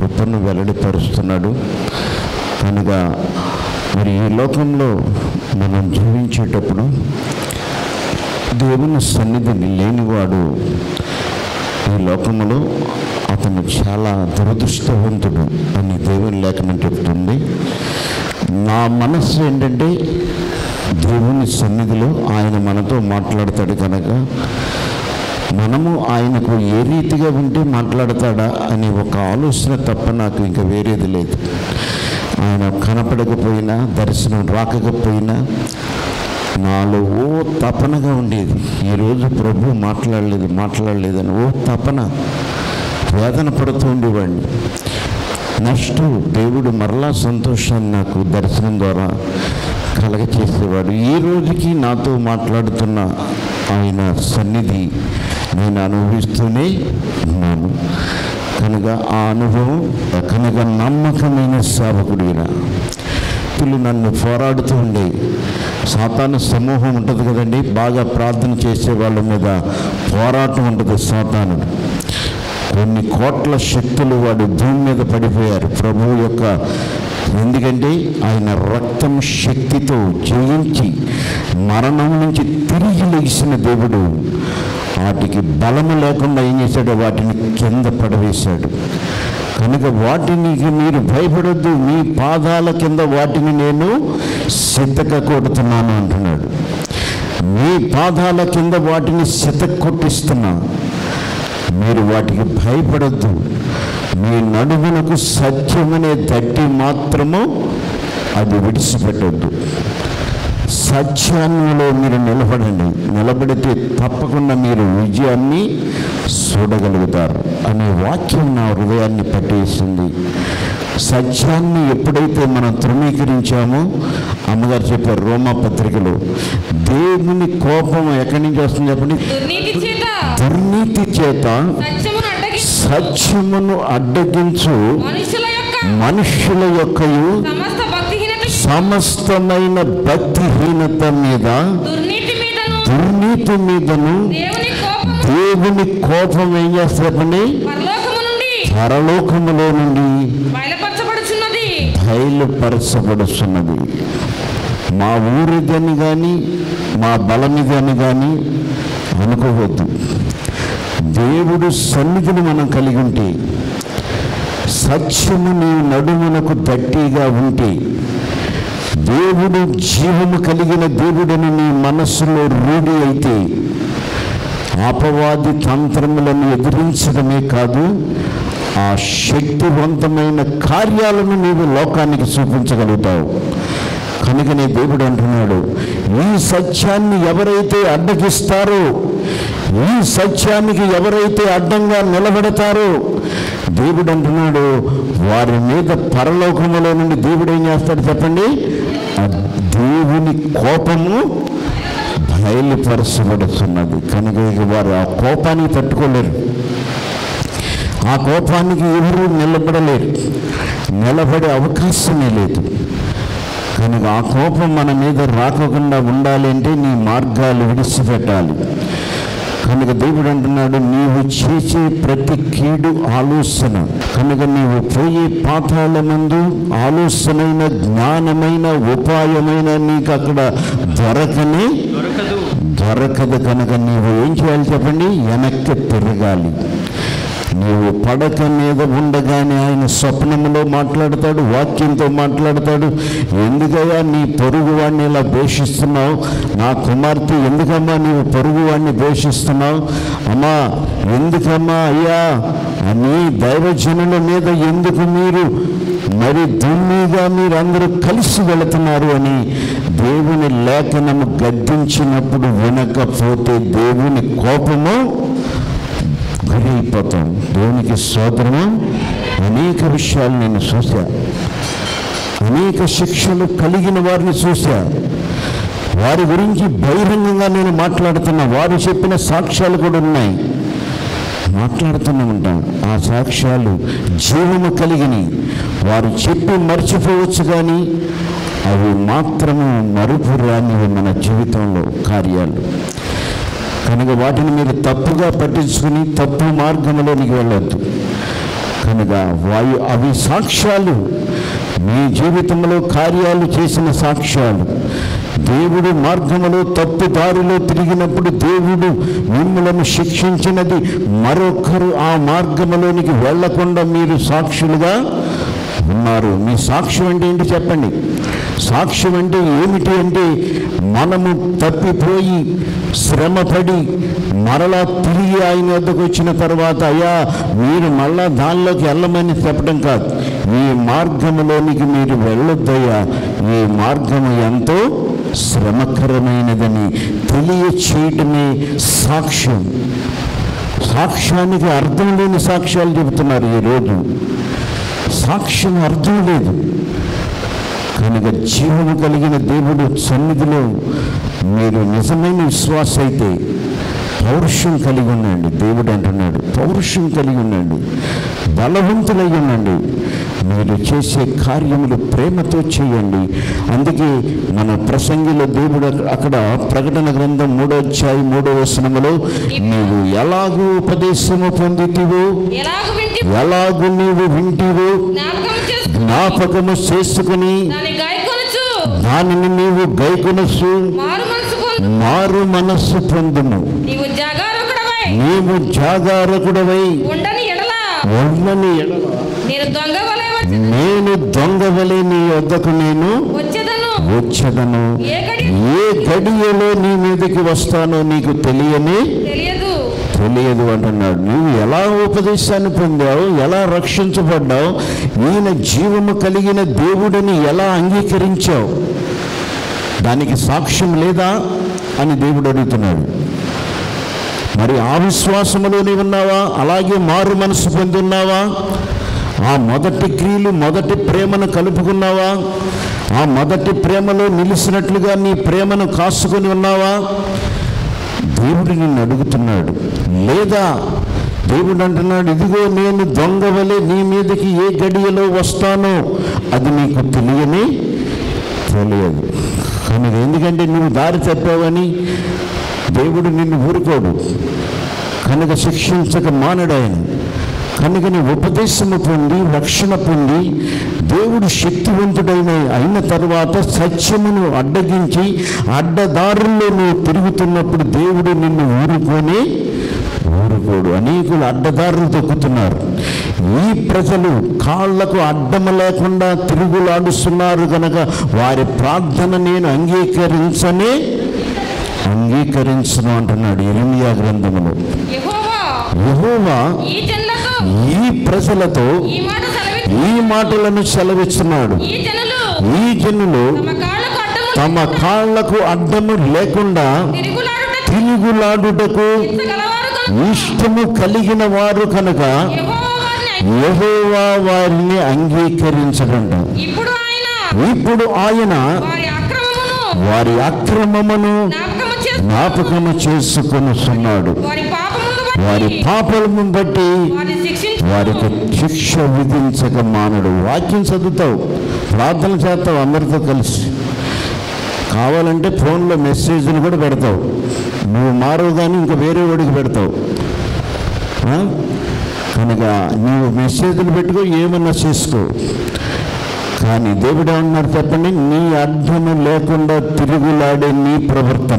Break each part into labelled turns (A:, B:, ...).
A: కృపను వెల్లడిపరుస్తున్నాడు కనుక మరి ఈ లోకంలో మనం జీవించేటప్పుడు దేవుని సన్నిధిని లేనివాడు ఈ లోకంలో అతను చాలా దురదృష్టవంతుడు అని దేవుని లేఖనం చెప్తుంది నా మనస్సు ఏంటంటే దేవుని సన్నిధిలో ఆయన మనతో మాట్లాడతాడు కనుక మనము ఆయనకు ఏ రీతిగా ఉంటే మాట్లాడతాడా అనే ఒక ఆలోచన తప్ప నాకు ఇంకా వేరేది లేదు ఆయన కనపడకపోయినా దర్శనం రాకపోయినా నాలో ఓ తపనగా ఉండేది ఈరోజు ప్రభు మాట్లాడలేదు మాట్లాడలేదని ఓ తపన వేదన పడుతూ ఉండేవాడిని నెక్స్ట్ దేవుడు మరలా సంతోషాన్ని నాకు దర్శనం ద్వారా కలగచేసేవాడు ఈ రోజుకి నాతో మాట్లాడుతున్న ఆయన సన్నిధి నేను అనుభవిస్తూనే ఉన్నాను కనుక ఆ అనుభవం కనుక నమ్మకమైన సేవకుడిన వీళ్ళు నన్ను పోరాడుతూ ఉండే సాతాను సమూహం ఉంటుంది కదండి బాగా ప్రార్థన చేసే వాళ్ళ మీద పోరాటం ఉంటుంది సాతాను కొన్ని కోట్ల శక్తులు వాడు భూమి మీద పడిపోయారు ప్రభువు యొక్క ఎందుకంటే ఆయన రక్తం శక్తితో జయించి మరణం నుంచి తిరిగి లెగిసిన దేవుడు వాటికి బలము లేకుండా ఏం చేశాడు వాటిని కింద పడవేశాడు కనుక వాటిని మీరు భయపడొద్దు మీ పాదాల కింద వాటిని నేను సిద్ధక కొడుతున్నాను అంటున్నాడు మీ పాదాల కింద వాటిని సిద్ధ కొట్టిస్తున్నాను మీరు వాటికి భయపడద్దు మీ నడుమునకు సత్యమనే తట్టి మాత్రము అది విడిచిపెట్టద్దు సత్యాన్నిలో మీరు నిలబడండి నిలబడితే తప్పకుండా మీరు విజయాన్ని చూడగలుగుతారు అనే వాక్యం నా హృదయాన్ని పట్టేసింది సత్యాన్ని ఎప్పుడైతే మనం తృణీకరించామో అమ్మగారు చెప్పారు రోమా పత్రికలో దేవుని కోపం ఎక్కడి నుంచి వస్తుంది చెప్పండి
B: దుర్నీతి చేత
A: దుర్నీతి చేత
B: సత్యమును అడ్డగి
A: సత్యమును అడ్డగించు
B: మనుషుల యొక్క
A: మనుషుల యొక్కయు
B: సమస్త భక్తిహీనత
A: సమస్తమైన భక్తిహీనత మీద
B: దుర్నీతి మీదను
A: దుర్నీతి మీదను
B: దేవుని కోపము
A: దేవుని కోపం ఏం చేస్తారని
B: పరలోకము నుండి
A: పరలోకములో నుండి
B: బయలుపరచబడుచున్నది
A: బయలుపరచబడుతున్నది మా ఊరిదని కానీ మా బలమిదని కానీ అనుకోవద్దు దేవుడు సన్నిధిని మనం కలిగి ఉంటే సత్యము నీ నడుమునకు దట్టిగా ఉంటే దేవుడు జీవము కలిగిన దేవుడని నీ మనస్సులో రూఢి అయితే అపవాది తంత్రములను ఎదిరించడమే కాదు ఆ శక్తివంతమైన కార్యాలను నీవు లోకానికి చూపించగలుగుతావు కనుకనే దేవుడు అంటున్నాడు ఈ సత్యాన్ని ఎవరైతే అడ్డగిస్తారో ఈ సత్యానికి ఎవరైతే అడ్డంగా నిలబడతారో దేవుడు అంటున్నాడు వారి మీద పరలోకములో నుండి దేవుడు ఏం చేస్తాడు చెప్పండి ఆ దేవుని కోపము బయలుపరచబడుతున్నది కనుక ఇక వారు ఆ కోపాన్ని తట్టుకోలేరు ఆ కోపానికి ఎవరు నిలబడలేరు నిలబడే అవకాశమే లేదు కనుక ఆ కోపం మన మీద రాకుండా ఉండాలి అంటే నీ మార్గాలు విడిచిపెట్టాలి కనుక దేవుడు అంటున్నాడు నీవు చేసే ప్రతి కీడు ఆలోచన కనుక నీవు పోయే పాతాళమందు ఆలోచనైన జ్ఞానమైన ఉపాయమైన నీకు అక్కడ దొరకని
C: దొరకదు
A: దొరకదు కనుక నీవు ఏం చేయాలి చెప్పండి వెనక్కి తిరగాలి నీవు పడక మీద ఉండగానే ఆయన స్వప్నంలో మాట్లాడతాడు వాక్యంతో మాట్లాడతాడు ఎందుకయ్యా నీ పొరుగు వాడిని ఇలా పోషిస్తున్నావు నా కుమార్తె ఎందుకమ్మా నీవు పొరుగు వాడిని పోషిస్తున్నావు అమ్మా ఎందుకమ్మా అయ్యా అని దైవజనుల మీద ఎందుకు మీరు మరి దుమ్మిగా మీరందరూ కలిసి వెళుతున్నారు అని దేవుని లేఖనము గద్దించినప్పుడు వినకపోతే దేవుని కోపము గురైపోతాం దేవునికి స్తోత్రము అనేక విషయాలు నేను చూశా అనేక శిక్షలు కలిగిన వారిని చూశా వారి గురించి బహిరంగంగా నేను మాట్లాడుతున్నా వారు చెప్పిన సాక్ష్యాలు కూడా ఉన్నాయి మాట్లాడుతూనే ఉంటాం ఆ సాక్ష్యాలు జీవము కలిగిని వారు చెప్పి మర్చిపోవచ్చు కానీ అవి మాత్రము మరుపు రానివి మన జీవితంలో కార్యాలు కనుక వాటిని మీరు తప్పుగా పట్టించుకుని తప్పు మార్గంలోనికి వెళ్ళొద్దు కనుక వాయు అవి సాక్ష్యాలు మీ జీవితంలో కార్యాలు చేసిన సాక్ష్యాలు దేవుడు మార్గములో తప్పుదారిలో తిరిగినప్పుడు దేవుడు మిమ్మలను శిక్షించినది మరొకరు ఆ మార్గములోనికి వెళ్లకుండా మీరు సాక్షులుగా ఉన్నారు మీ సాక్ష్యం అంటే ఏంటి చెప్పండి సాక్ష్యం అంటే ఏమిటి అంటే మనము తప్పిపోయి శ్రమపడి మరలా తిరిగి ఆయన వద్దకు వచ్చిన తర్వాత అయ్యా మీరు మళ్ళా దానిలోకి వెళ్ళమని చెప్పడం కాదు ఈ మార్గములోనికి మీరు వెళ్ళొద్దయ్యా ఈ మార్గము ఎంతో శ్రమకరమైనదని తెలియచేయటమే సాక్ష్యం సాక్ష్యానికి అర్థం లేని సాక్ష్యాలు చెబుతున్నారు ఈరోజు సాక్ష్యం అర్థం లేదు కనుక జీవము కలిగిన దేవుడు సన్నిధిలో మీరు నిజమైన విశ్వాస అయితే పౌరుషం కలిగి ఉండండి దేవుడు అంటున్నాడు పౌరుషం కలిగి ఉండండి బలవంతులై ఉండండి మీరు చేసే కార్యములు ప్రేమతో చేయండి అందుకే మన ప్రసంగిలో దేవుడు అక్క- అక్కడ ప్రకటన గ్రంథం మూడో అధ్యాయం మూడో వచనములో నీవు ఎలాగూ ఉపదేశము పొందితివో
B: ఎలాగ వింటి
A: ఎలాగు నీవు వింటివో
B: జ్ఞాపకం చేసు
A: జ్ఞాపకము చేసుకుని
B: దాని గాయకొనచ్చు
A: దానిని నీవు గైకొనసు
B: మారు మనసు పొందు
A: మారు మనస్సు పొందుము
B: నీవు జాగారొకడవై
A: నీవు జాగారకుడవై
B: ఉండని ఎడల
A: ఉన్నని ఎడల
B: నేను దొంగ వలె వచ్చి
A: నేను దొంగవలే నీ వద్దకు నేను
B: వచ్చేదను
A: వచ్చదను
B: ఏ గడి
A: ఏ గడియలో నీ మీదకి వస్తానో నీకు తెలియని
B: తెలియదు
A: తెలియదు అంటున్నాడు నువ్వు ఎలా ఉపదేశాన్ని పొందావు ఎలా రక్షించబడ్డావు ఈయన జీవము కలిగిన దేవుడిని ఎలా అంగీకరించావు దానికి సాక్ష్యం లేదా అని దేవుడు అడుగుతున్నాడు మరి ఆ విశ్వాసములోనే ఉన్నావా అలాగే మారు మనసు పొంది ఉన్నావా ఆ మొదటి క్రియలు మొదటి ప్రేమను కలుపుకున్నావా ఆ మొదటి ప్రేమలో నిలిచినట్లుగా నీ ప్రేమను కాసుకొని ఉన్నావా దేవుడు నిన్ను అడుగుతున్నాడు లేదా దేవుడు అంటున్నాడు ఇదిగో నేను దొంగవలే నీ మీదకి ఏ గడియలో వస్తానో అది నీకు తెలియని తెలియదు కానీ ఎందుకంటే నువ్వు దారి తప్పావని దేవుడు నిన్ను ఊరుకోడు కనుక శిక్షించక మానడు ఆయన కనుక నీ ఉపదేశము పొంది రక్షణ పొంది దేవుడు శక్తివంతుడైన అయిన తర్వాత సత్యమును అడ్డగించి అడ్డదారుల్లో నువ్వు తిరుగుతున్నప్పుడు దేవుడు నిన్ను ఊరుకొని ఊరుకోడు అనేకులు అడ్డదారులు తొక్కుతున్నారు ఈ ప్రజలు కాళ్లకు అడ్డము లేకుండా తిరుగులాడుస్తున్నారు కనుక వారి ప్రార్థన నేను అంగీకరించనే అంగీకరించను అంటున్నాడు ఇరమియా గ్రంథములో
B: యెహోవా
A: యెహోవా
B: ఈ జనులకు
A: ఈ ప్రజలతో
B: ఈ మాట సెలవి
A: ఈ మాటలను సెలవిస్తున్నాడు
B: ఈ జనులు
A: ఈ జనులు
B: తమ కాళ్ళకు అడ్డము
A: తమ కాళ్లకు అడ్డము లేకుండా
B: తిరుగులాడుట
A: తిరుగులాడుటకు
B: గలవారు కనుక
A: ఇష్టము కలిగిన వారు కనుక
B: యెహోవా వారిని
A: యెహోవా వారిని అంగీకరించడంట
B: ఇప్పుడు ఆయన
A: ఇప్పుడు ఆయన
B: వారి అక్రమమును
A: వారి అక్రమమును
B: జ్ఞాపకము చేసి
A: జ్ఞాపకము చేసుకొనుస్తున్నాడు
B: వారి పాపమును
A: వారి
B: బట్టి
A: పాపలను బట్టి
B: వారిని శిక్షించు
A: వారికి శిక్ష విధించక మానడు వాక్యం చదువుతావు ప్రార్థన చేస్తావు అందరితో కలిసి కావాలంటే ఫోన్లో మెసేజ్లు కూడా పెడతావు నువ్వు మారవు కానీ ఇంకా వేరే వాడికి పెడతావు ఆ? కనుక నీవు మెసేజ్లు పెట్టుకో ఏమన్నా చేసుకో కానీ దేవుడు ఏమన్నారు చెప్పండి నీ అడ్డము లేకుండా తిరుగులాడే నీ ప్రవర్తన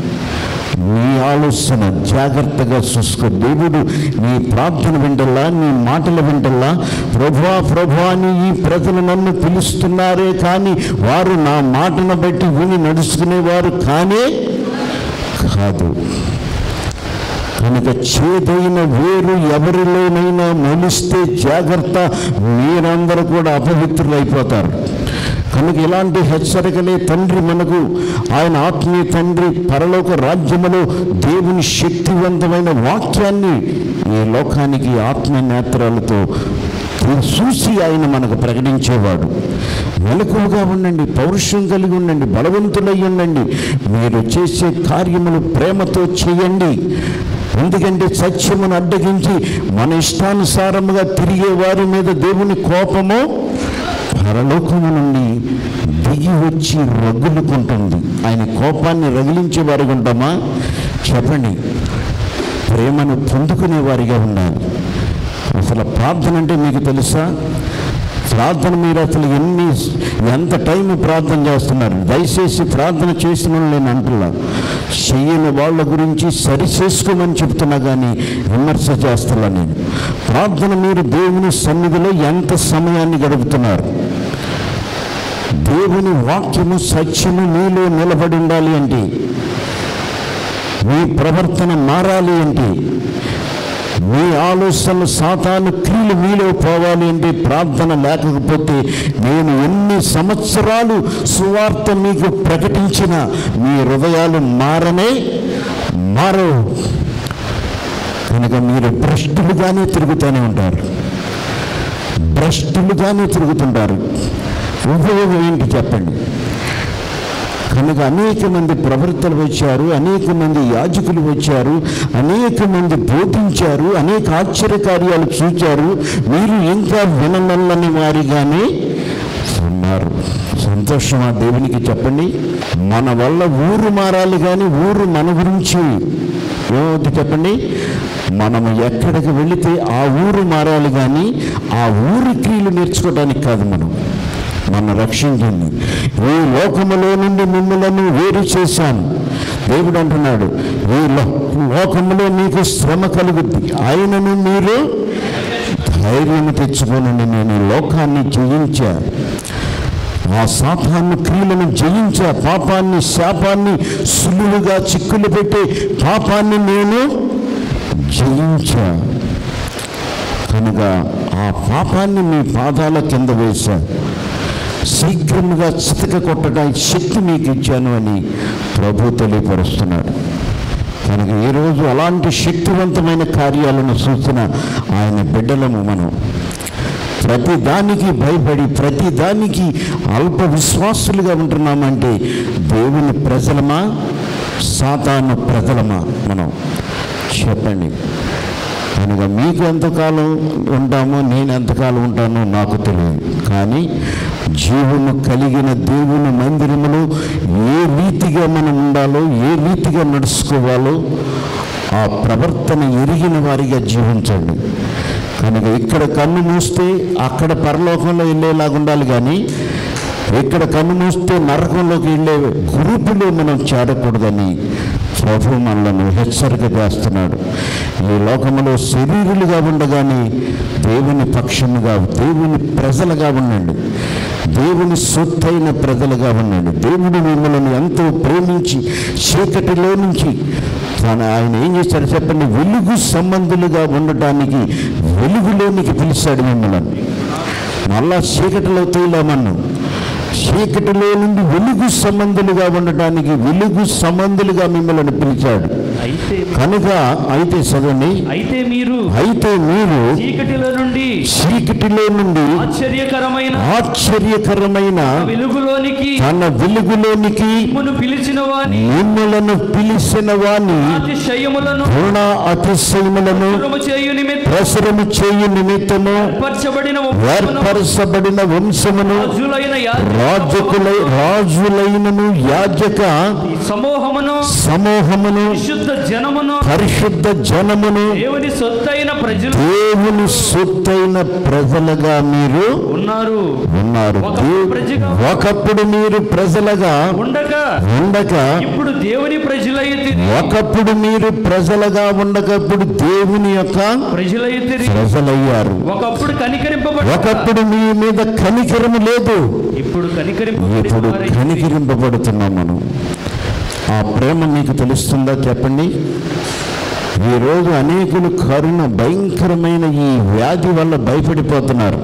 A: నీ ఆలోచన జాగ్రత్తగా చూసుకో దేవుడు నీ ప్రార్థన వింటల్లా నీ మాటలు వింటల్లా ప్రభువా ప్రభువా అని ఈ ప్రజలు నన్ను పిలుస్తున్నారే కానీ వారు నా మాటను బట్టి విని నడుచుకునేవారు కానే కాదు కనుక చేదైన వేరు ఎవరిలోనైనా మొలిస్తే జాగ్రత్త మీరందరూ కూడా అపవిత్రులైపోతారు కనుక ఇలాంటి హెచ్చరికలే తండ్రి మనకు ఆయన ఆత్మీయ తండ్రి పరలోక రాజ్యములో దేవుని శక్తివంతమైన వాక్యాన్ని ఈ లోకానికి ఆత్మ నేత్రాలతో చూసి ఆయన మనకు ప్రకటించేవాడు మెలకువగా ఉండండి పౌరుషం కలిగి ఉండండి బలవంతులై ఉండండి మీరు చేసే కార్యములు ప్రేమతో చేయండి ఎందుకంటే సత్యమును అడ్డగించి మన ఇష్టానుసారముగా తిరిగే వారి మీద దేవుని కోపము పరలోకము నుండి దిగి వచ్చి రగులుకుంటుంది ఆయన కోపాన్ని రగిలించే వారిగా ఉంటామా చెప్పండి ప్రేమను పొందుకునే వారిగా ఉండాలి అసలు ప్రార్థన అంటే మీకు తెలుసా ప్రార్థన మీరు అసలు ఎన్ని ఎంత టైం ప్రార్థన చేస్తున్నారు దయచేసి ప్రార్థన చేసిన వాళ్ళు నేను అంటున్నా చెయ్యని వాళ్ళ గురించి సరి చేసుకోమని చెప్తున్నా కానీ విమర్శ చేస్తున్నా నేను ప్రార్థన మీరు దేవుని సన్నిధిలో ఎంత సమయాన్ని గడుపుతున్నారు దేవుని వాక్యము సత్యము మీలో నిలబడి ఉండాలి అంటే మీ ప్రవర్తన మారాలి అంటే మీ ఆలోచనలు సాతాను క్రియలు మీలో పోవాలి అంటే ప్రార్థన లేకపోతే నేను ఎన్ని సంవత్సరాలు సువార్త మీకు ప్రకటించిన మీ హృదయాలు మారనే మారవు కనుక మీరు భ్రష్టులుగానే తిరుగుతూనే ఉంటారు భ్రష్టులుగానే తిరుగుతుంటారు ఉపయోగం ఏంటి చెప్పండి కనుక అనేక మంది ప్రవర్తలు వచ్చారు అనేక మంది యాజకులు వచ్చారు అనేక మంది బోధించారు అనేక ఆశ్చర్యకార్యాలు చూచారు మీరు ఇంకా విననల్లని వారిగానే ఉన్నారు సంతోషమా దేవునికి చెప్పండి మన వల్ల ఊరు మారాలి కానీ ఊరు మన గురించి ఏమవుతుంది చెప్పండి మనము ఎక్కడికి వెళితే ఆ ఊరు మారాలి కానీ ఆ ఊరి క్రియలు నేర్చుకోవడానికి కాదు మనం మన రక్షించింది ఈ లోకములో నుండి మిమ్మలను వేరు చేశాను దేవుడు అంటున్నాడు ఈ లో- లోకములో మీకు శ్రమ కలుగుద్ది ఆయనను మీరు ధైర్యం తెచ్చుకోనండి నేను ఈ లోకాన్ని జయించా ఆ సాతాను క్రియలను జయించా పాపాన్ని శాపాన్ని సులువుగా చిక్కులు పెట్టి పాపాన్ని నేను జయించా కనుక ఆ పాపాన్ని మీ పాదాల కింద వేశా శీఘ్రముగా చితక కొట్టడానికి శక్తి మీకు ఇచ్చాను అని ప్రభు తెలియపరుస్తున్నాడు కనుక ఈరోజు అలాంటి శక్తివంతమైన కార్యాలను చూసిన ఆయన బిడ్డలము మనం ప్రతి దానికి భయపడి ప్రతి దానికి అల్ప విశ్వాసులుగా ఉంటున్నామంటే దేవుని ప్రజలమా సాతాను ప్రజలమా మనం చెప్పండి కనుక మీకు ఎంతకాలం ఉంటామో నేను ఎంతకాలం ఉంటానో నాకు తెలియదు కానీ జీవము కలిగిన దేవుని మందిరములో ఏ రీతిగా మనం ఉండాలో ఏ రీతిగా నడుచుకోవాలో ఆ ప్రవర్తన ఎరిగిన వారిగా జీవించండి కనుక ఇక్కడ కన్ను మూస్తే అక్కడ పరలోకంలో వెళ్ళేలాగా ఉండాలి కానీ ఇక్కడ కన్ను మూస్తే నరకంలోకి వెళ్ళే గ్రూపులో మనం చేరకూడదని ప్రభు మనలను హెచ్చరిక చేస్తున్నాడు ఈ లోకంలో శరీరులుగా ఉండగానే దేవుని పక్షముగా దేవుని ప్రజలుగా ఉండండి దేవుని సొత్తైన ప్రజలుగా ఉండండి దేవుడు మిమ్మల్ని ఎంతో ప్రేమించి చీకటిలో నుంచి తన ఆయన ఏం చేశాడు చెప్పండి వెలుగు సంబంధులుగా ఉండటానికి వెలుగులోనికి పిలిచాడు మిమ్మల్ని మళ్ళా చీకటిలో తేలామన్నాం చీకటిలో నుండి వెలుగు సంబంధులుగా ఉండటానికి వెలుగు సంబంధులుగా మిమ్మల్ని పిలిచాడు
C: అయితే
A: కనుక అయితే చదవండి
C: అయితే మీరు
A: అయితే మీరు
C: చీకటిలో నుండి
A: చీకటిలో నుండి
C: ఆశ్చర్యకరమైన
A: ఆశ్చర్యకరమైన
C: వెలుగులోనికి
A: తన వెలుగులోనికి
C: మిమ్మును పిలిచిన వాని
A: మిమ్మలను పిలిచిన వాణి
C: అతిశయములను
A: గుణ అతిశయములను
C: దూరము చేయు నిమిత్తం
A: ప్రసరము చేయు నిమిత్తము
C: ఏర్పరచబడిన వంశమును,
A: ఏర్పరచబడిన వంశమును
C: రాజులైన
A: రాజకులై రాజులైనను యాజక
C: సమూహమును
A: సమూహమును
C: విశుద్ధ జనమును
A: పరిశుద్ధ జనమును
C: దేవుని సొత్తైన ప్రజలు
A: దేవుని సొత్తైన ప్రజలుగా మీరు
C: ఉన్నారు
A: ఉన్నారు
C: ఒకప్పుడు ప్రజగా
A: ఒకప్పుడు మీరు ప్రజలుగా
C: ఉండగా
A: ఉండక
C: ఇప్పుడు దేవుని ప్రజలైతే
A: ఒకప్పుడు మీరు ప్రజలుగా ఉండకప్పుడు దేవుని యొక్క
C: ప్రజలైతే
A: ప్రజలయ్యారు
C: ఒకప్పుడు కనికరింపబడ
A: ఒకప్పుడు మీ మీద కనికరము లేదు
C: ఇప్పుడు
A: ఇప్పుడు
C: కనికరింపబడి
A: కనికరింపబడుతున్నాం మనం ఆ ప్రేమ మీకు తెలుస్తుందా చెప్పండి ఈరోజు అనేకులు కరుణ భయంకరమైన ఈ వ్యాధి వల్ల భయపడిపోతున్నారు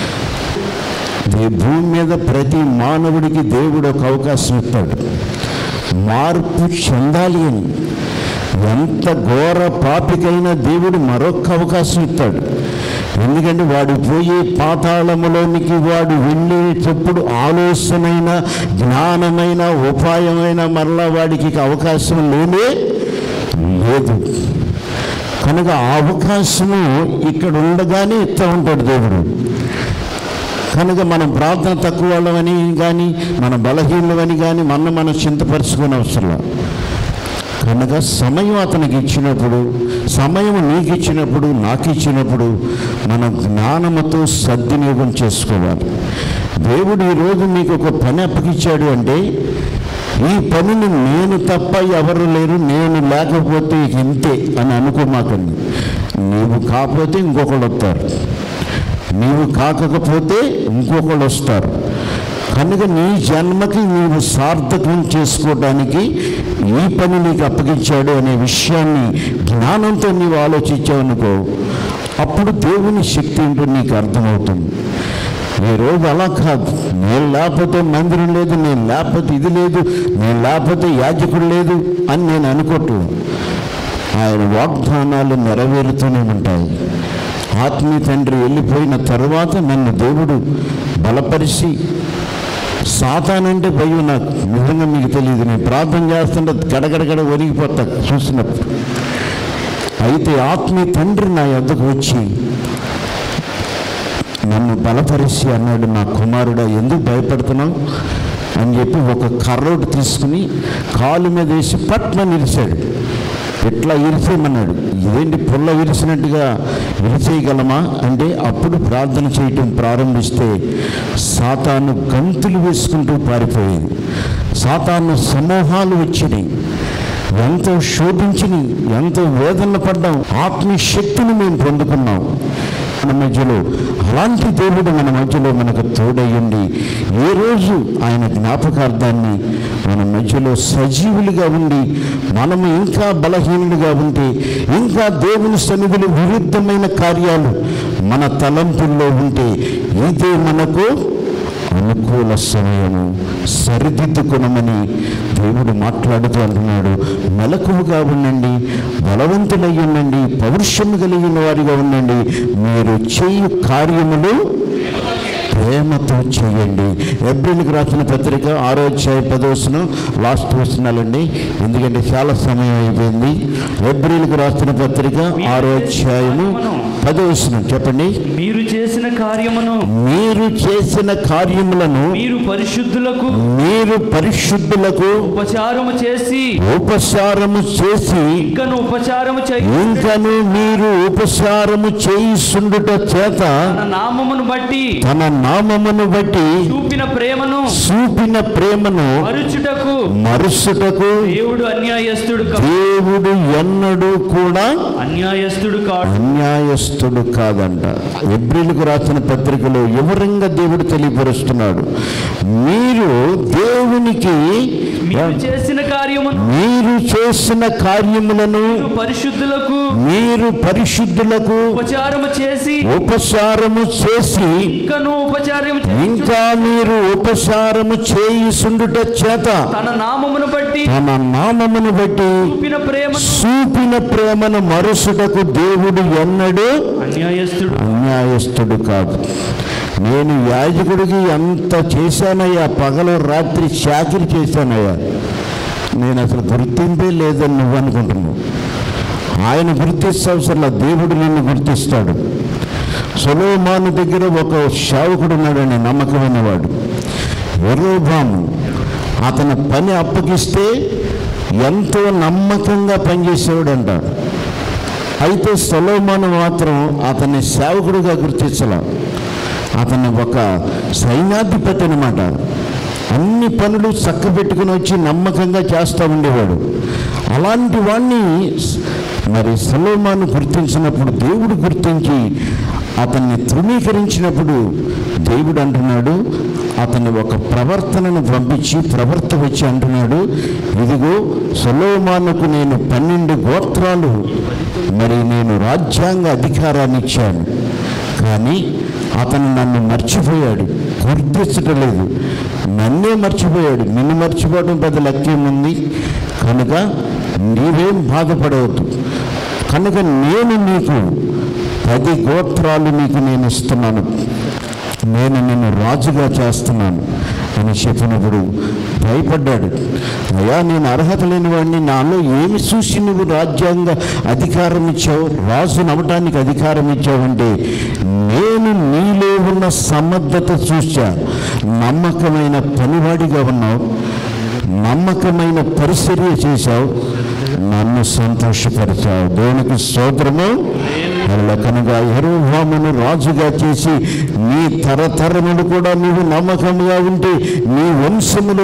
A: ఈ భూమి మీద ప్రతి మానవుడికి దేవుడు ఒక అవకాశం ఇస్తాడు మార్పు చెందాలి అని ఎంత ఘోర పాపికైనా దేవుడు మరొక అవకాశం ఇస్తాడు ఎందుకంటే వాడు పోయే పాతాళములోనికి వాడు వెళ్ళేటప్పుడు ఆలోచనైన జ్ఞానమైన ఉపాయమైన మరలా వాడికి ఇక అవకాశం లేనే లేదు కనుక ఆ అవకాశము ఇక్కడ ఉండగానే ఇస్తూ ఉంటాడు దేవుడు కనుక మనం ప్రార్థన తక్కువ వాళ్ళమని కానీ మన బలహీనమని కానీ మన మనం చింతపరచుకునే అవసరం కనుక సమయం అతనికి ఇచ్చినప్పుడు సమయం నీకు ఇచ్చినప్పుడు నాకు ఇచ్చినప్పుడు మనం జ్ఞానముతో సద్వినియోగం చేసుకోవాలి దేవుడు ఈరోజు మీకు ఒక పని అప్పగించాడు అంటే ఈ పనిని నేను తప్ప ఎవరు లేరు నేను లేకపోతే ఇక ఇంతే అని అనుకోమాకండి నీవు కాకపోతే ఇంకొకళ్ళు వస్తారు నీవు కాకపోతే ఇంకొకళ్ళు వస్తారు కనుక నీ జన్మకి నీవు సార్థకం చేసుకోవడానికి ఈ పని నీకు అప్పగించాడు అనే విషయాన్ని జ్ఞానంతో నీవు ఆలోచించావనుకో అప్పుడు దేవుని శక్తి ఏంటో నీకు అర్థమవుతుంది ఈ రోజు అలా కాదు నేను లేకపోతే మందిరం లేదు నేను లేకపోతే ఇది లేదు నేను లేకపోతే యాజకుడు లేదు అని నేను అనుకోవట్లేదు ఆయన వాగ్దానాలు నెరవేరుతూనే ఉంటాయి ఆత్మీయ తండ్రి వెళ్ళిపోయిన తరువాత నన్ను దేవుడు బలపరిచి సాతానంటే భయం నాకు నిజంగా మీకు తెలియదు నేను ప్రార్థన చేస్తుంటే గడగడగడ ఒరిగిపోతా చూసినప్పుడు అయితే ఆత్మీయ తండ్రి నా యొద్దకు వచ్చి నన్ను బలపరిచి అన్నాడు నా కుమారుడా ఎందుకు భయపడుతున్నావు అని చెప్పి ఒక కర్రోడు తీసుకుని కాలు మీద వేసి పట్న నిలిచాడు ఇట్లా ఇరిసేయమన్నాడు ఇదేంటి పుల్ల విరిసినట్టుగా విరిచేయగలమా అంటే అప్పుడు ప్రార్థన చేయటం ప్రారంభిస్తే సాతాను గంతులు వేసుకుంటూ పారిపోయేది సాతాను సమూహాలు వచ్చినాయి ఎంతో శోధించిని ఎంతో వేదన పడ్డాం ఆత్మీయ శక్తిని మేము పొందుకున్నాం మన మధ్యలో అలాంటి దేవుడు మన మధ్యలో మనకు తోడయ్యండి ఏ రోజు ఆయన జ్ఞాపకార్థాన్ని మన మధ్యలో సజీవులుగా ఉండి మనము ఇంకా బలహీనులుగా ఉంటే ఇంకా దేవుని సన్నిధిలో విరుద్ధమైన కార్యాలు మన తలంపుల్లో ఉంటే ఇదే మనకు అనుకూల సమయము సరిదిద్దుకునమని దేవుడు మాట్లాడుతూ అంటున్నాడు మెలకువగా ఉండండి బలవంతులై ఉండండి పౌరుషము కలిగిన వారిగా ఉండండి మీరు చేయు కార్యములు ప్రేమతో చేయండి ఎబ్రిల్కి రాసిన పత్రిక ఆరో అధ్యాయ పదవసనం లాస్ట్ వస్తున్నాలండి ఎందుకంటే చాలా సమయం అయిపోయింది ఎబ్రిల్కి రాసిన పత్రిక ఆరో అధ్యాయము పదవసనం చెప్పండి
C: మీరు చేసిన కార్యమును
A: మీరు చేసిన కార్యములను
C: మీరు పరిశుద్ధులకు
A: మీరు పరిశుద్ధులకు
C: ఉపచారము చేసి
A: ఉపచారము చేసి
C: ఇంకను ఉపచారము చేయి
A: ఇంకను మీరు ఉపచారము చేయిస్తుండుట చేత
C: తన నామమును బట్టి
A: తన నామమును బట్టి
C: చూపిన ప్రేమను
A: చూపిన ప్రేమను
C: మరుచుటకు
A: మరుసుటకు
C: దేవుడు అన్యాయస్తుడు కా-
A: దేవుడు ఎన్నడూ కూడా
C: అన్యాయస్తుడు కాడు
A: అన్యాయస్తుడు కాదంట ఎబ్రిల్కు రాసిన పత్రికలో వివరంగా దేవుడు తెలియపరుస్తున్నాడు మీరు దేవునికి
C: మీరు చేసిన కార్యమును
A: మీరు చేసిన కార్యములను
C: మీరు పరిశుద్ధులకు
A: మీరు పరిశుద్ధులకు
C: ఉపచారము చేసి
A: ఉపచారము చేసి
C: ఇంకను ఉపచారము చేయి
A: ఇంకా మీరు ఉపచారము చేయుసుండుట చేత
C: తన నామమును బట్టి
A: తన నామమును బట్టి
C: చూపిన ప్రేమ
A: చూపిన ప్రేమను మరుసుటకు దేవుడు ఎన్నడూ
C: అన్యాయస్తుడు
A: అన్యాయస్తుడు కాదు నేను యాజకుడికి ఎంత చేశానయ్యా పగలు రాత్రి చాకిరి చేశానయ్యా నేను అసలు గుర్తింపే లేదని నువ్వు అనుకుంటున్నావు ఆయన గుర్తిస్తావసరం దేవుడు నిన్ను గుర్తిస్తాడు సొలోమాను దగ్గర ఒక సేవకుడు ఉన్నాడండి నమ్మకమైన వాడు ఎరోబాము అతని పని అప్పగిస్తే ఎంతో నమ్మకంగా పనిచేసేవాడంట అయితే సొలోమాను మాత్రం అతన్ని సేవకుడిగా గుర్తించాల అతను ఒక సైన్యాధిపతి అనమాట అన్ని పనులు చక్కబెట్టుకుని వచ్చి నమ్మకంగా చేస్తూ ఉండేవాడు అలాంటి వాణ్ణి మరి సొలోమాను గుర్తించినప్పుడు దేవుడు గుర్తించి అతన్ని తృణీకరించినప్పుడు దేవుడు అంటున్నాడు అతని ఒక ప్రవర్తనను పంపించి ప్రవర్త వచ్చి అంటున్నాడు ఇదిగో సొలోమానుకు నేను పన్నెండు గోత్రాలు మరి నేను రాజ్యాంగ అధికారాన్ని ఇచ్చాను కానీ అతను నన్ను మర్చిపోయాడు గుర్తించటం లేదు నన్నే మర్చిపోయాడు నిన్ను మర్చిపోవడం పెద్ద లక్ష్యముంది కనుక నీవేం బాధపడవద్దు కనుక నేను నీకు పది గోత్రాలు నీకు నేను ఇస్తున్నాను నేను నిన్ను రాజుగా చేస్తున్నాను అని చెప్పినప్పుడు భయపడ్డాడు అయ్యా నేను అర్హత లేని వాడిని నాలో ఏమి చూసి నువ్వు రాజ్యాంగ అధికారం ఇచ్చావు రాజు నమ్మటానికి అధికారం ఇచ్చావంటే నేను నీలో ఉన్న సమర్థత చూసా నమ్మకమైన పనివాడిగా ఉన్నావు నమ్మకమైన పరిచర్య చేశావు నన్ను సంతోషపరిచావు దేవునికి స్తోత్రము అలా కనుక యెరొబామును రాజుగా చేసి నీ తరతరములు కూడా నీవు నమ్మకంగా ఉంటే నీ వంశములో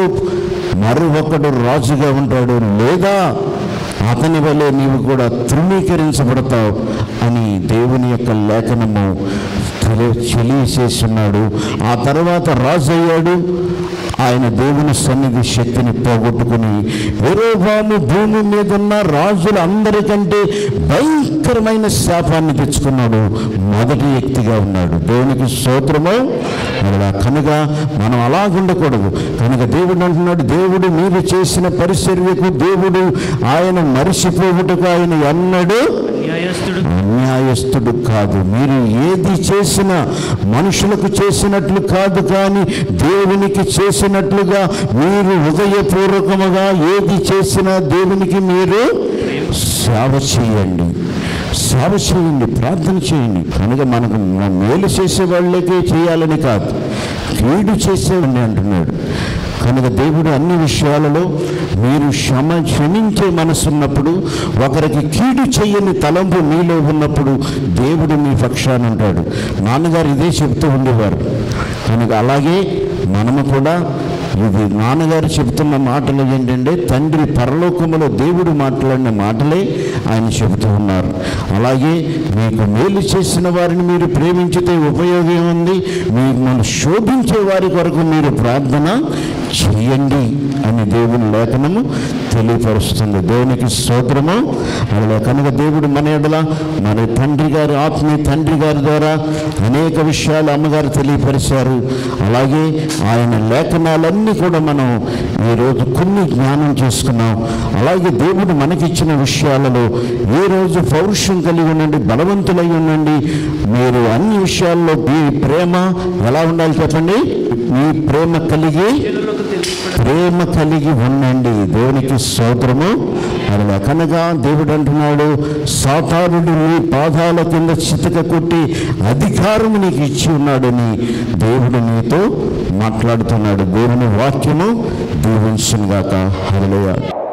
A: మరొకడు రాజుగా ఉంటాడు లేదా అతని వల్లే నీవు కూడా తృణీకరించబడతావు అని దేవుని యొక్క లేఖనము తెలి తెలియచేస్తున్నాడు ఆ తర్వాత రాజు అయ్యాడు ఆయన దేవుని సన్నిధి శక్తిని పోగొట్టుకుని వెరోబాము భూమి మీద ఉన్న రాజుల అందరికంటే భయంకరమైన శాపాన్ని తెచ్చుకున్నాడు మొదటి వ్యక్తిగా ఉన్నాడు దేవునికి స్తోత్రము అలా కనుక మనం అలాగుండకూడదు కనుక దేవుడు అంటున్నాడు దేవుడు మీరు చేసిన పరిచర్యకు దేవుడు ఆయన మరిచిపోవుటకు ఆయన ఎన్నడూ
C: న్యాయస్థుడు
A: అన్యాయస్తుడు కాదు మీరు ఏది చేసినా మనుషులకు చేసినట్లు కాదు కానీ దేవునికి చేసినట్లుగా మీరు హృదయపూర్వకముగా ఏది చేసినా దేవునికి మీరు సేవ చేయండి సేవ చేయండి ప్రార్థన చేయండి కనుక మనకు మ- మేలు చేసే వాళ్ళకే చేయాలని కాదు కీడు చేసేవాడిని అంటున్నాడు కనుక దేవుడు అన్ని విషయాలలో మీరు క్షమ క్షమించే మనసున్నప్పుడు ఒకరికి కీడు చెయ్యని తలంపు మీలో ఉన్నప్పుడు దేవుడు మీ పక్షాన ఉంటాడు నాన్నగారు ఇదే చెప్తూ ఉండేవారు కనుక అలాగే మనము కూడా ఇది నాన్నగారు చెబుతున్న మాటలు ఏంటంటే తండ్రి పరలోకములో దేవుడు మాట్లాడిన మాటలే ఆయన చెబుతూ ఉన్నారు అలాగే మీకు మేలు చేసిన వారిని మీరు ప్రేమించితే ఉపయోగం ఉంది మిమ్మల్ని శోభించే వారి కొరకు మీరు ప్రార్థన చేయండి అని దేవుని లేఖనము తెలియపరుస్తుంది దేవునికి స్తోత్రము అలా కనుక దేవుడు మన ఎడల మన తండ్రి గారి ఆత్మీయ తండ్రి గారి ద్వారా అనేక విషయాలు అమ్మగారు తెలియపరిచారు అలాగే ఆయన లేఖనాలన్నీ కూడా మనం ఈరోజు కొన్ని జ్ఞానం చేసుకున్నాం అలాగే దేవుడు మనకిచ్చిన విషయాలలో ఏ రోజు పౌరుషం కలిగి ఉండండి బలవంతులై ఉండండి మీరు అన్ని విషయాల్లో మీ ప్రేమ ఎలా ఉండాలి చెప్పండి మీ ప్రేమ కలిగి
C: ఇతరులకు తెలియపడ
A: ప్రేమ కలిగి ఉండండి దేవునికి స్తోత్రము అలా కనుక దేవుడు అంటున్నాడు సాతానుడు నీ పాదాల కింద చితక కొట్టి అధికారం నీకు ఇచ్చి ఉన్నాడని దేవుడు నీతో మాట్లాడుతున్నాడు దేవుని వాక్యము దీవించుగాక హరళయ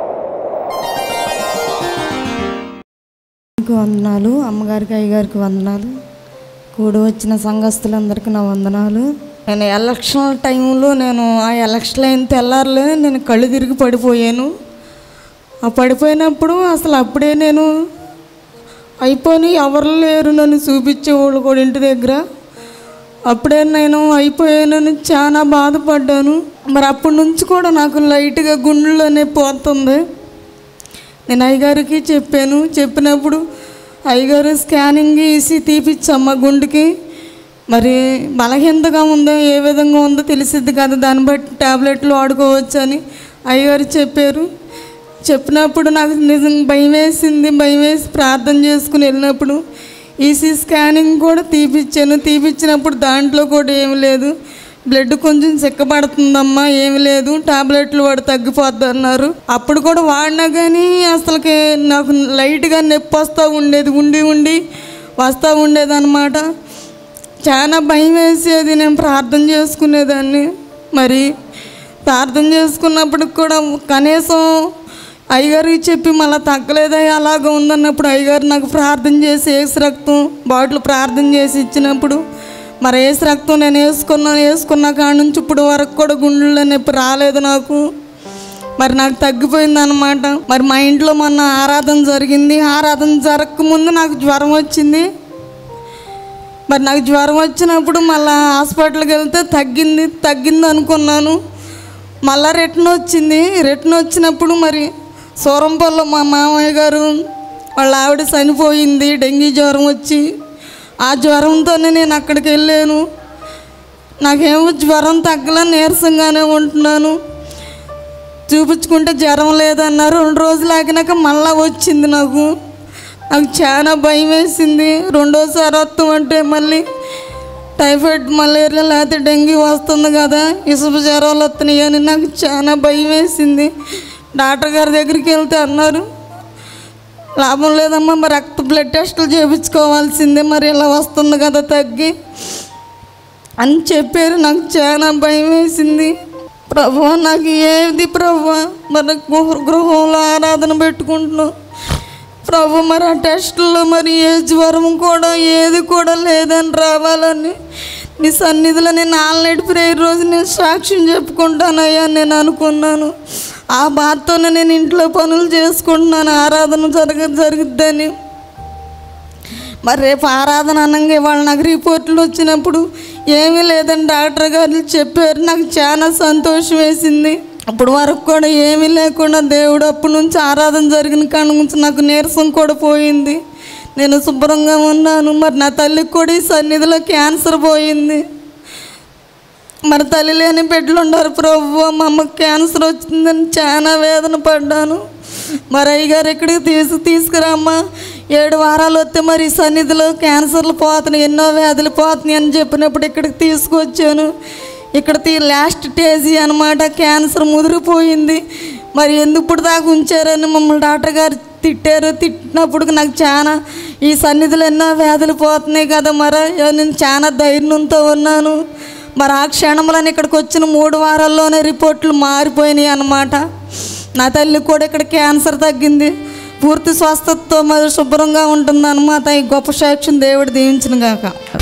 D: మీకు వందనాలు అమ్మగారికి అయ్యగారికి వందనాలు కూడి వచ్చిన సంఘస్థులందరికీ నా వందనాలు నేను ఎలక్షన్ టైంలో నేను ఆ ఎలక్షన్ అయిన తెల్లారులే నేను కళ్ళు తిరిగి పడిపోయాను ఆ పడిపోయినప్పుడు అసలు అప్పుడే నేను అయిపోయి ఎవరు లేరు నన్ను చూపించేవాళ్ళు కూడా ఇంటి దగ్గర అప్పుడే నేను అయిపోయానని చాలా బాధపడ్డాను మరి అప్పటి నుంచి కూడా నాకు లైట్గా గుండెలోనే పోతుంది నేను అయ్యగారికి చెప్పాను చెప్పినప్పుడు అయ్యగారు స్కానింగ్ వేసి తీపిచ్చమ్మ గుండెకి మరి బలహీనతగా ఉందో ఏ విధంగా ఉందో తెలిసిద్ది కదా దాన్ని బట్టి టాబ్లెట్లు వాడుకోవచ్చు అని అయ్యగారు చెప్పారు చెప్పినప్పుడు నాకు నిజం భయం వేసింది భయం వేసి ప్రార్థన చేసుకుని వెళ్ళినప్పుడు ఈసీ స్కానింగ్ కూడా తీపిచ్చాను తీపిచ్చినప్పుడు దాంట్లో కూడా ఏమి లేదు బ్లడ్ కొంచెం చిక్కబడుతుందమ్మా ఏమి లేదు టాబ్లెట్లు వాడు తగ్గిపోద్ది అన్నారు అప్పుడు కూడా వాడినా కానీ అసలుకి నాకు లైట్గా నొప్పి వస్తూ ఉండేది ఉండి ఉండి వస్తూ ఉండేది అనమాట చాలా భయం వేసేది నేను ప్రార్థన చేసుకునేదాన్ని మరి ప్రార్థన చేసుకున్నప్పుడు కూడా కనీసం అయ్యగారికి చెప్పి మళ్ళీ తగ్గలేదా అలాగ ఉందన్నప్పుడు అయ్యగారు నాకు ప్రార్థన చేసి ఏసు రక్తం బాటిల్ ప్రార్థన చేసి ఇచ్చినప్పుడు మరి ఏసు రక్తం నేను వేసుకున్నాను వేసుకున్న కాడ నుంచి ఇప్పుడు వరకు కూడా గుండెల్లో నొప్పి రాలేదు నాకు మరి నాకు తగ్గిపోయింది అనమాట మరి మా ఇంట్లో మొన్న ఆరాధన జరిగింది ఆరాధన జరగకముందు నాకు జ్వరం వచ్చింది మరి నాకు జ్వరం వచ్చినప్పుడు మళ్ళీ హాస్పిటల్కి వెళ్తే తగ్గింది తగ్గింది అనుకున్నాను మళ్ళా రిటర్న్ వచ్చింది రిటర్న్ వచ్చినప్పుడు మరి సూరంపల్లో మా మామయ్య గారు వాళ్ళ ఆవిడ చనిపోయింది డెంగీ జ్వరం వచ్చి ఆ జ్వరంతోనే నేను అక్కడికి వెళ్ళాను నాకేమో జ్వరం తగ్గల నీరసంగానే ఉంటున్నాను చూపించుకుంటే జ్వరం లేదన్నారు రెండు రోజులు ఆగినాక మళ్ళా వచ్చింది నాకు నాకు చాలా భయం వేసింది రెండోసారి వస్తాం అంటే మళ్ళీ టైఫాయిడ్ మలేరియా లేకపోతే డెంగ్యూ వస్తుంది కదా ఇసుపు జ్వరాలు వస్తున్నాయి అని నాకు చాలా భయం వేసింది డాక్టర్ గారి దగ్గరికి వెళ్తే అన్నారు లాభం లేదమ్మా మరి రక్త బ్లడ్ టెస్టులు చేయించుకోవాల్సిందే మరి ఇలా వస్తుంది కదా తగ్గి అని చెప్పారు నాకు చాలా భయం వేసింది ప్రభు నాకు ఏది ప్రభు మన గృహ- గృహంలో ఆరాధన పెట్టుకుంటున్నాం ప్రభు మరి ఆ టెస్టుల్లో మరి ఏ జ్వరం కూడా ఏది కూడా లేదని రావాలని నీ సన్నిధిలో నేను ఆల్రెడీ ప్రేయర్ రోజు నేను సాక్ష్యం చెప్పుకుంటానయ్యా నేను అనుకున్నాను ఆ బాధతోనే నేను ఇంట్లో పనులు చేసుకుంటున్నాను ఆరాధన జరగ జరుగుద్దని మరి రేపు ఆరాధన అనగా ఇవాళ నాకు రిపోర్ట్లు వచ్చినప్పుడు ఏమీ లేదని డాక్టర్ గారు చెప్పారు నాకు చాలా సంతోషం వేసింది అప్పటి వరకు కూడా ఏమీ లేకుండా దేవుడు అప్పటి నుంచి ఆరాధన జరిగిన కాడ నుంచి నాకు నీరసం కూడా పోయింది నేను శుభ్రంగా ఉన్నాను మరి నా తల్లికి కూడా ఈ సన్నిధిలో క్యాన్సర్ పోయింది మరి తల్లి లేని బిడ్డలు ఉన్నారు ప్రభు మా అమ్మకి క్యాన్సర్ వచ్చిందని చాలా వేదన పడ్డాను మరి అయ్యగారు ఇక్కడికి తీసు తీసుకురామ్మా ఏడు వారాలు వస్తే మరి ఈ సన్నిధిలో క్యాన్సర్లు పోతున్నాయి ఎన్నో వ్యాధులు పోతున్నాయి అని చెప్పినప్పుడు ఇక్కడికి తీసుకొచ్చాను ఇక్కడ తీ లాస్ట్ స్టేజీ అనమాట క్యాన్సర్ ముదిరిపోయింది మరి ఎందుకు ఇప్పుడు దాకా ఉంచారని మమ్మల్ని డాక్టర్ గారు తిట్టారు తిట్టినప్పుడు నాకు చాలా ఈ సన్నిధిలో ఎన్నో వ్యాధులు పోతున్నాయి కదా మరి నేను చాలా ధైర్యంతో ఉన్నాను మరి ఆ క్షణంలోనే ఇక్కడికి వచ్చిన మూడు వారాల్లోనే రిపోర్ట్లు మారిపోయినాయి అన్నమాట నా తల్లి కూడా ఇక్కడ క్యాన్సర్ తగ్గింది పూర్తి స్వస్థతతో మరి శుభ్రంగా ఉంటుంది అనమాట ఈ గొప్ప సాక్ష్యం దేవుడు దీవించిన గాక